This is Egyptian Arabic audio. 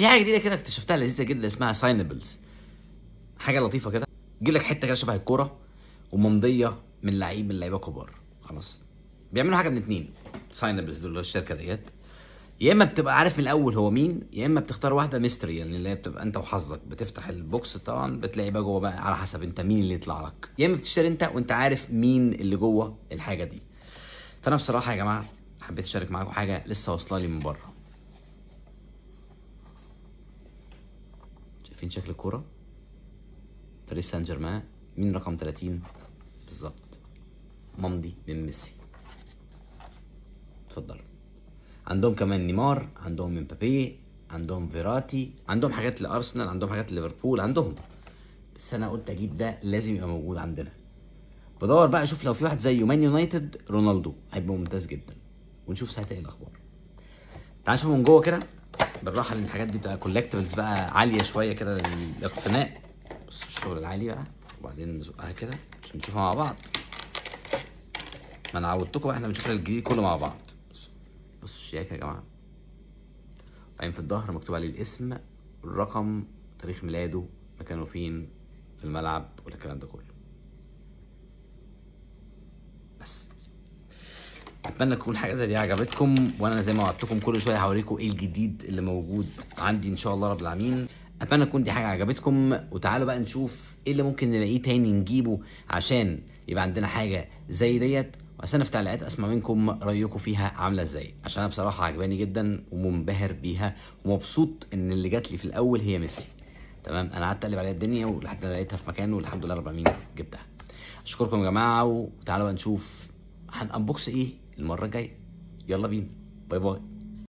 في حاجه جديده كده اكتشفتها لذيذه جدا اسمها ساينبلز حاجه لطيفه كده تجيب لك حته كده شبه الكوره وممضيه من لعيب من اللعيبه كبار خلاص بيعملوا حاجه من اتنين ساينبلز دول اللي هو الشركه ديت يا اما بتبقى عارف من الاول هو مين يا اما بتختار واحده ميستري يعني اللي هي بتبقى انت وحظك بتفتح البوكس طبعا بتلاقي بقى جوه بقى على حسب انت مين اللي يطلع لك يا اما بتشتري انت وانت عارف مين اللي جوه الحاجه دي فانا بصراحه يا جماعه حبيت اشارك معاكم حاجه لسه واصله لي من بره شايفين شكل الكوره باريس سان جيرمان مين رقم 30 بالظبط ممضي من ميسي اتفضلوا عندهم كمان نيمار عندهم امبابي عندهم فيراتي عندهم حاجات لارسنال عندهم حاجات ليفربول عندهم بس انا قلت اجيب ده لازم يبقى موجود عندنا بدور بقى اشوف لو في واحد زي مان يونايتد رونالدو هيبقى ممتاز جدا ونشوف ساعتها ايه الاخبار تعال نشوف من جوه كده بالراحه لان الحاجات دي بتبقى كولكتبلز بقى عاليه شويه كده للاقتناء بص الشغل العالي بقى وبعدين نزقها كده عشان نشوفها مع بعض ما انا عودتكم بقى احنا بنشوف الجديد كله مع بعض بصوا بصوا الشياكه يا جماعه بعدين في الظهر مكتوب عليه الاسم الرقم تاريخ ميلاده مكانه فين في الملعب ولا الكلام ده كله بس اتمنى تكون حاجه زي دي عجبتكم وانا زي ما وعدتكم كل شويه هوريكم ايه الجديد اللي موجود عندي ان شاء الله رب العالمين اتمنى تكون دي حاجه عجبتكم وتعالوا بقى نشوف ايه اللي ممكن نلاقيه تاني نجيبه عشان يبقى عندنا حاجه زي ديت واستنى في التعليقات اسمع منكم رايكم فيها عامله ازاي عشان انا بصراحه عجباني جدا ومنبهر بيها ومبسوط ان اللي جات لي في الاول هي ميسي تمام انا قعدت اقلب عليها الدنيا ولحد ما لقيتها في مكان والحمد لله رب العالمين جبتها اشكركم يا جماعه وتعالوا بقى نشوف هنأنبوكس ايه المره الجايه يلا بينا باي باي